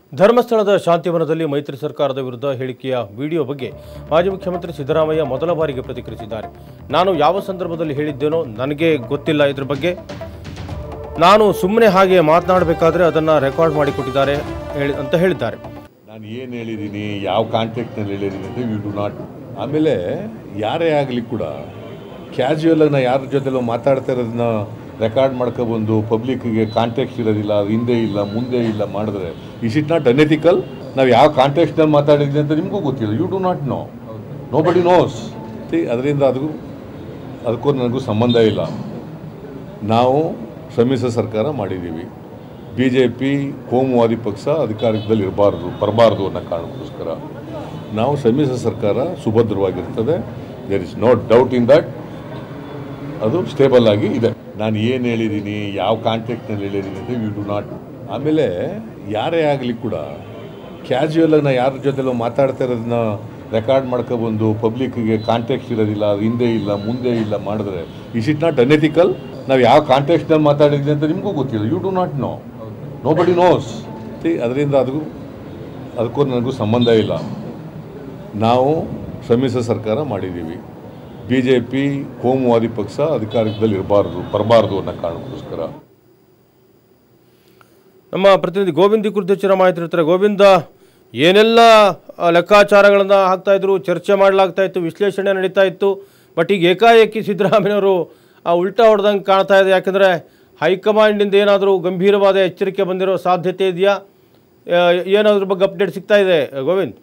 ಧರ್ಮಸ್ಥಳದ ಶಾಂತಿವನದಲ್ಲಿ ಮೈತ್ರಿ ಸರ್ಕಾರದ ವಿರುದ್ಧ ಹೇಳಿಕೆಯ ವಿಡಿಯೋ ಬಗ್ಗೆ ಮಾಜಿ ಮುಖ್ಯಮಂತ್ರಿ ಸಿದ್ದರಾಮಯ್ಯ ಮೊದಲ ಬಾರಿಗೆ ಪ್ರತಿಕ್ರಿಯಿಸಿದ್ದಾರೆ ನಾನು ಯಾವ ಸಂದರ್ಭದಲ್ಲಿ ಹೇಳಿದ್ದೇನೋ ನನಗೆ ಗೊತ್ತಿಲ್ಲ ಇದ್ರ ಬಗ್ಗೆ ನಾನು ಸುಮ್ಮನೆ ಹಾಗೆ ಮಾತನಾಡಬೇಕಾದ್ರೆ ಅದನ್ನು ರೆಕಾರ್ಡ್ ಮಾಡಿಕೊಟ್ಟಿದ್ದಾರೆ ಹೇಳಿ ಅಂತ ಹೇಳಿದ್ದಾರೆ ನಾನು ಏನು ಹೇಳಿದ್ದೀನಿ ಯಾವ ಕಾಂಟ್ಯಾಕ್ಟ್ನಲ್ಲಿ ಹೇಳಿದ್ದೀನಿ ಅಂತ ಯು ಡು ನಾಟ್ ಆಮೇಲೆ ಯಾರೇ ಆಗಲಿ ಕೂಡ ಕ್ಯಾಶುವಲಾಗಿ ನಾ ಯಾರ ಜೊತೆಲೋ ಮಾತಾಡ್ತಾ ಇರೋದನ್ನ ರೆಕಾರ್ಡ್ ಮಾಡ್ಕೊಬಂದು ಪಬ್ಲಿಕ್ಕಿಗೆ ಕಾಂಟ್ಯಾಕ್ಟ್ ಇರೋದಿಲ್ಲ ಅದು ಹಿಂದೆ ಇಲ್ಲ ಮುಂದೆ ಇಲ್ಲ ಮಾಡಿದ್ರೆ ಇಸ್ ಇಟ್ ನಾಟ್ ಅನೆಥಿಕಲ್ ನಾವು ಯಾವ ಕಾಂಟ್ಯಾಕ್ಟ್ನಲ್ಲಿ ಮಾತಾಡಿದ್ವಿ ಅಂತ ನಿಮಗೂ ಗೊತ್ತಿಲ್ಲ you do not know nobody knows ಅದರಿಂದ ಅದಕ್ಕೂ ಅದಕ್ಕೂ ನನಗೂ ಸಂಬಂಧ ಇಲ್ಲ ನಾವು ಸಮ್ಮಿಶ್ರ ಸರ್ಕಾರ ಮಾಡಿದ್ದೀವಿ ಬಿ ಜೆ ಪಿ ಕೋಮುವಾದಿ ಪಕ್ಷ ಅಧಿಕಾರದಲ್ಲಿ ಇರಬಾರ್ದು ಬರಬಾರ್ದು ಅನ್ನೋ ಕಾರಣಕ್ಕೋಸ್ಕರ ನಾವು ಸಮ್ಮಿಶ್ರ ಸರ್ಕಾರ ಸುಭದ್ರವಾಗಿರ್ತದೆ there is no doubt in that ಅದು ಸ್ಟೇಬಲ್ ಆಗಿ ಇದೆ ನಾನು ಏನು ಹೇಳಿದ್ದೀನಿ ಯಾವ ಕಾಂಟ್ಯಾಕ್ಟ್ನಲ್ಲಿ ಹೇಳಿದ್ದೀನಿ ಅಂತ ಯು ಡು ನಾಟ್ ಆಮೇಲೆ ಯಾರೇ ಆಗಲಿ ಕೂಡ ಕ್ಯಾಶುವಲಾಗಿ ನಾ ಯಾರ ಜೊತೆಲೋ ಮಾತಾಡ್ತಾ ಇರೋದನ್ನ ರೆಕಾರ್ಡ್ ಮಾಡ್ಕೊಬಂದು ಪಬ್ಲಿಕ್ಕಿಗೆ ಕಾಂಟ್ಯಾಕ್ಟ್ ಇರೋದಿಲ್ಲ ಅದು ಹಿಂದೆ ಇಲ್ಲ ಮುಂದೆ ಇಲ್ಲ ಮಾಡಿದ್ರೆ ಇಸ್ ಇಟ್ ನಾಟ್ ಅನೆಥಿಕಲ್ ನಾವು ಯಾವ ಕಾಂಟ್ಯಾಕ್ಟ್ನಲ್ಲಿ ಮಾತಾಡಿದ್ವಿ ಅಂತ ನಿಮಗೂ ಗೊತ್ತಿಲ್ಲ you do not know nobody knows ಅದರಿಂದ ಅದಕ್ಕೂ ಅದಕ್ಕೂ ನನಗೂ ಸಂಬಂಧ ಇಲ್ಲ ನಾವು ಸಮ್ಮಿಶ್ರ ಸರ್ಕಾರ ಮಾಡಿದ್ದೀವಿ ಬಿ ಜೆ ಪಿ ಕೋಮುವಾದಿ ಪಕ್ಷ ಅಧಿಕಾರದಲ್ಲಿ ಇರಬಾರ್ದು ಬರಬಾರ್ದು ಅನ್ನೋ ಕಾರಣಕ್ಕೋಸ್ಕರ ನಮ್ಮ ಪ್ರತಿನಿಧಿ ಗೋವಿಂದ್ ಈ ಕುರಿತು ಹೆಚ್ಚಿನ ಮಾಹಿತಿ ಇರ್ತಾರೆ ಗೋವಿಂದ ಏನೆಲ್ಲ ಆ, ಲೆಕ್ಕಾಚಾರಗಳನ್ನು ಹಾಕ್ತಾ ಇದ್ರು ಚರ್ಚೆ ಮಾಡಲಾಗ್ತಾ ಇತ್ತು ವಿಶ್ಲೇಷಣೆ ನಡೀತಾ ಇತ್ತು ಬಟ್ ಈಗ ಏಕಾಏಕಿ ಸಿದ್ದರಾಮಯ್ಯನವರು ಆ ಉಲ್ಟಾ ಹೊಡೆದಂಗೆ ಕಾಣ್ತಾ ಇದೆ ಯಾಕಂದರೆ ಹೈಕಮಾಂಡಿಂದ ಏನಾದರೂ ಗಂಭೀರವಾದ ಎಚ್ಚರಿಕೆ ಬಂದಿರೋ ಸಾಧ್ಯತೆ ಇದೆಯಾ ಆ, ಏನಾದ್ರ ಬಗ್ಗೆ ಅಪ್ಡೇಟ್ ಸಿಗ್ತಾ ಇದೆ ಗೋವಿಂದ್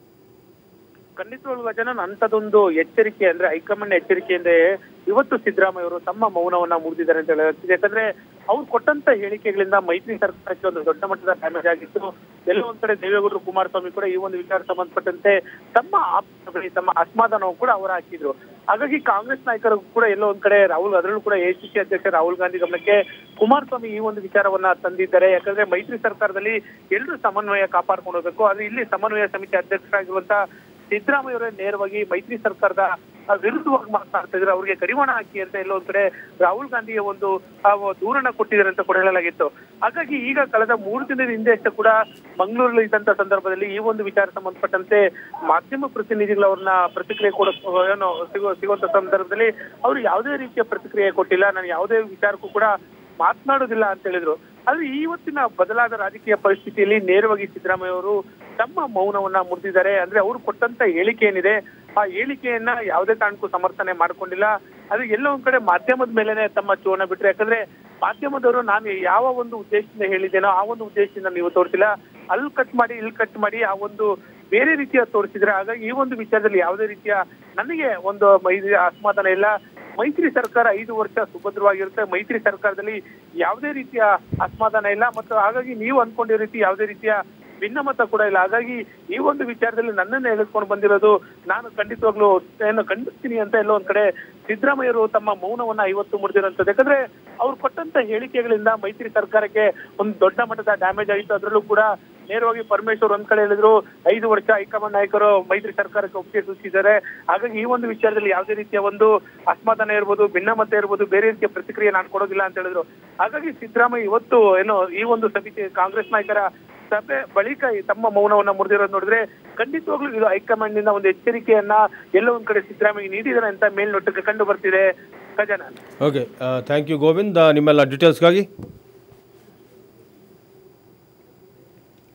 ಖಂಡಿತವಾಗ್ಲೂ ಗಜನನ್ ಅಂತದೊಂದು ಎಚ್ಚರಿಕೆ ಅಂದ್ರೆ ಹೈಕಮಾಂಡ್ ಎಚ್ಚರಿಕೆಯಿಂದ ಇವತ್ತು ಸಿದ್ದರಾಮಯ್ಯ ಅವರು ತಮ್ಮ ಮೌನವನ್ನ ಮುರಿದಿದ್ದಾರೆ ಅಂತ ಹೇಳಲಾಗ್ತಿದೆ ಯಾಕಂದ್ರೆ ಅವ್ರು ಕೊಟ್ಟಂತ ಹೇಳಿಕೆಗಳಿಂದ ಮೈತ್ರಿ ಸರ್ಕಾರಕ್ಕೆ ಒಂದು ದೊಡ್ಡ ಮಟ್ಟದ ಡ್ಯಾಮೇಜ್ ಆಗಿತ್ತು ಎಲ್ಲೋ ಒಂದ್ ಕಡೆ ದೇವೇಗೌಡರು ಕುಮಾರಸ್ವಾಮಿ ಕೂಡ ಈ ಒಂದು ವಿಚಾರ ಸಂಬಂಧಪಟ್ಟಂತೆ ತಮ್ಮ ಆಪ್ತಗಳಿಗೆ ತಮ್ಮ ಅಸಮಾಧಾನವು ಕೂಡ ಅವರು ಹಾಕಿದ್ರು ಹಾಗಾಗಿ ಕಾಂಗ್ರೆಸ್ ನಾಯಕರು ಕೂಡ ಎಲ್ಲೋ ಒಂದ್ ಕಡೆ ರಾಹುಲ್ ಅದರಲ್ಲೂ ಕೂಡ ಎಸಿಸಿ ಅಧ್ಯಕ್ಷ ರಾಹುಲ್ ಗಾಂಧಿ ಗಮನಕ್ಕೆ ಕುಮಾರಸ್ವಾಮಿ ಈ ಒಂದು ವಿಚಾರವನ್ನ ತಂದಿದ್ದಾರೆ ಯಾಕಂದ್ರೆ ಮೈತ್ರಿ ಸರ್ಕಾರದಲ್ಲಿ ಎಲ್ಲರೂ ಸಮನ್ವಯ ಕಾಪಾಡ್ಕೊಂಡು ಹೋಗ್ಬೇಕು ಆದ್ರೆ ಇಲ್ಲಿ ಸಮನ್ವಯ ಸಮಿತಿ ಅಧ್ಯಕ್ಷರಾಗಿರುವಂತ ಸಿದ್ದರಾಮಯ್ಯ ಅವರೇ ನೇರವಾಗಿ ಮೈತ್ರಿ ಸರ್ಕಾರದ ಆ, ವಿರುದ್ಧವಾಗಿ ಮಾತನಾಡ್ತಾ ಇದ್ರೆ ಅವರಿಗೆ ಕಡಿವಾಣ ಹಾಕಿ ಅಂತ ಎಲ್ಲೋ ಒಂದ್ ಕಡೆ ರಾಹುಲ್ ಗಾಂಧಿಯ ಒಂದು ಆ, ದೂರನ್ನ ಕೊಟ್ಟಿದ್ದಾರೆ ಅಂತ ಕೂಡ ಹೇಳಲಾಗಿತ್ತು ಹಾಗಾಗಿ ಈಗ ಕಳೆದ ಮೂರು ದಿನದ ಹಿಂದೆ ಅಷ್ಟೇ ಕೂಡ ಮಂಗಳೂರಲ್ಲಿ ಇದ್ದಂತ ಸಂದರ್ಭದಲ್ಲಿ ಈ ಒಂದು ವಿಚಾರ ಸಂಬಂಧಪಟ್ಟಂತೆ ಮಾಧ್ಯಮ ಪ್ರತಿನಿಧಿಗಳು ಅವ್ರನ್ನ ಪ್ರತಿಕ್ರಿಯೆ ಕೊಡ ಏನೋ ಸಿಗೋ ಸಿಗುವಂತ ಸಂದರ್ಭದಲ್ಲಿ ಅವರು ಯಾವುದೇ ರೀತಿಯ ಪ್ರತಿಕ್ರಿಯೆ ಕೊಟ್ಟಿಲ್ಲ ನಾನು ಯಾವುದೇ ವಿಚಾರಕ್ಕೂ ಕೂಡ ಮಾತನಾಡೋದಿಲ್ಲ ಅಂತ ಹೇಳಿದ್ರು ಆದ್ರೆ ಇವತ್ತಿನ ಬದಲಾದ ರಾಜಕೀಯ ಪರಿಸ್ಥಿತಿಯಲ್ಲಿ ನೇರವಾಗಿ ಸಿದ್ದರಾಮಯ್ಯ ಅವರು ತಮ್ಮ ಮೌನವನ್ನ ಮುರಿದಿದ್ದಾರೆ ಅಂದ್ರೆ ಅವರು ಕೊಟ್ಟಂತ ಹೇಳಿಕೆ ಏನಿದೆ ಆ ಹೇಳಿಕೆಯನ್ನ ಯಾವುದೇ ಕಾರಣಕ್ಕೂ ಸಮರ್ಥನೆ ಮಾಡ್ಕೊಂಡಿಲ್ಲ ಅದು ಎಲ್ಲೋ ಒಂದ್ ಕಡೆ ಮಾಧ್ಯಮದ ಮೇಲೆನೆ ತಮ್ಮ ಚೋನ ಬಿಟ್ರು ಯಾಕಂದ್ರೆ ಮಾಧ್ಯಮದವರು ನಾನು ಯಾವ ಒಂದು ಉದ್ದೇಶದಿಂದ ಹೇಳಿದ್ದೇನೋ ಆ ಒಂದು ಉದ್ದೇಶದಿಂದ ನೀವು ತೋರಿಸಿಲ್ಲ ಅಲ್ಲಿ ಕಟ್ ಮಾಡಿ ಇಲ್ಲಿ ಕಟ್ ಮಾಡಿ ಆ ಒಂದು ಬೇರೆ ರೀತಿಯ ತೋರಿಸಿದ್ರೆ ಹಾಗಾಗಿ ಈ ಒಂದು ವಿಚಾರದಲ್ಲಿ ಯಾವುದೇ ರೀತಿಯ ನನಗೆ ಒಂದು ಮೈ- ಅಸಮಾಧಾನ ಇಲ್ಲ ಮೈತ್ರಿ ಸರ್ಕಾರ ಐದು ವರ್ಷ ಸುಭದ್ರವಾಗಿರುತ್ತೆ ಮೈತ್ರಿ ಸರ್ಕಾರದಲ್ಲಿ ಯಾವುದೇ ರೀತಿಯ ಅಸಮಾಧಾನ ಇಲ್ಲ ಮತ್ತು ಹಾಗಾಗಿ ನೀವು ಅನ್ಕೊಂಡಿರೋ ರೀತಿ ಯಾವುದೇ ರೀತಿಯ ಭಿನ್ನಮತ ಕೂಡ ಇಲ್ಲ ಹಾಗಾಗಿ ಈ ಒಂದು ವಿಚಾರದಲ್ಲಿ ನನ್ನನ್ನು ಎಳೆದುಕೊಂಡು ಬಂದಿರೋದು ನಾನು ಖಂಡಿತವಾಗ್ಲೂ ಏನು ಖಂಡಿಸ್ತೀನಿ ಅಂತ ಎಲ್ಲೋ ಒಂದ್ ಕಡೆ ಸಿದ್ದರಾಮಯ್ಯರು ತಮ್ಮ ಮೌನವನ್ನ ಇವತ್ತು ಮುರಿದಿರುವಂತದ್ದು ಯಾಕಂದ್ರೆ ಅವ್ರು ಕೊಟ್ಟಂತ ಹೇಳಿಕೆಗಳಿಂದ ಮೈತ್ರಿ ಸರ್ಕಾರಕ್ಕೆ ಒಂದು ದೊಡ್ಡ ಮಟ್ಟದ ಡ್ಯಾಮೇಜ್ ಆಯಿತು ಅದರಲ್ಲೂ ಕೂಡ ನೇರವಾಗಿ ಪರಮೇಶ್ವರ್ ಒಂದ್ ಕಡೆ ಹೇಳಿದ್ರು ಐದು ವರ್ಷ ಹೈಕಮಾಂಡ್ ನಾಯಕರು ಮೈತ್ರಿ ಸರ್ಕಾರಕ್ಕೆ ಒಪ್ಪಿಗೆ ಸೂಚಿಸಿದ್ದಾರೆ ಹಾಗಾಗಿ ಈ ಒಂದು ವಿಚಾರದಲ್ಲಿ ಯಾವುದೇ ರೀತಿಯ ಒಂದು ಅಸಮಾಧಾನ ಇರ್ಬೋದು ಭಿನ್ನಮತ ಇರ್ಬೋದು ಬೇರೆ ರೀತಿಯ ಪ್ರತಿಕ್ರಿಯೆ ನಾನು ಕೊಡೋದಿಲ್ಲ ಅಂತ ಹೇಳಿದ್ರು ಹಾಗಾಗಿ ಸಿದ್ದರಾಮಯ್ಯ ಇವತ್ತು ಏನು ಈ ಒಂದು ಸಮಿತಿ ಕಾಂಗ್ರೆಸ್ ನಾಯಕರ ಸಭೆ ಬಳಿಕ ಈ ತಮ್ಮ ಮೌನವನ್ನ ಮುರಿದಿರೋದು ನೋಡಿದ್ರೆ ಖಂಡಿತವಾಗ್ಲೂ ಇದು ಹೈಕಮಾಂಡ್ ನಿಂದ ಒಂದು ಎಚ್ಚರಿಕೆಯನ್ನ ಎಲ್ಲೋ ಒಂದ್ ಕಡೆ ಸಿದ್ದರಾಮಯ್ಯ ನೀಡಿದಾರೆ ಅಂತ ಮೇಲ್ನೋಟಕ್ಕೆ ಕಂಡು ಬರ್ತಿದೆ ಖಜಾನ ಓಕೆ ಥ್ಯಾಂಕ್ ಯು ಗೋವಿಂದ್ ನಿಮ್ಮೆಲ್ಲ ಡೀಟೇಲ್ಸ್ಗಾಗಿ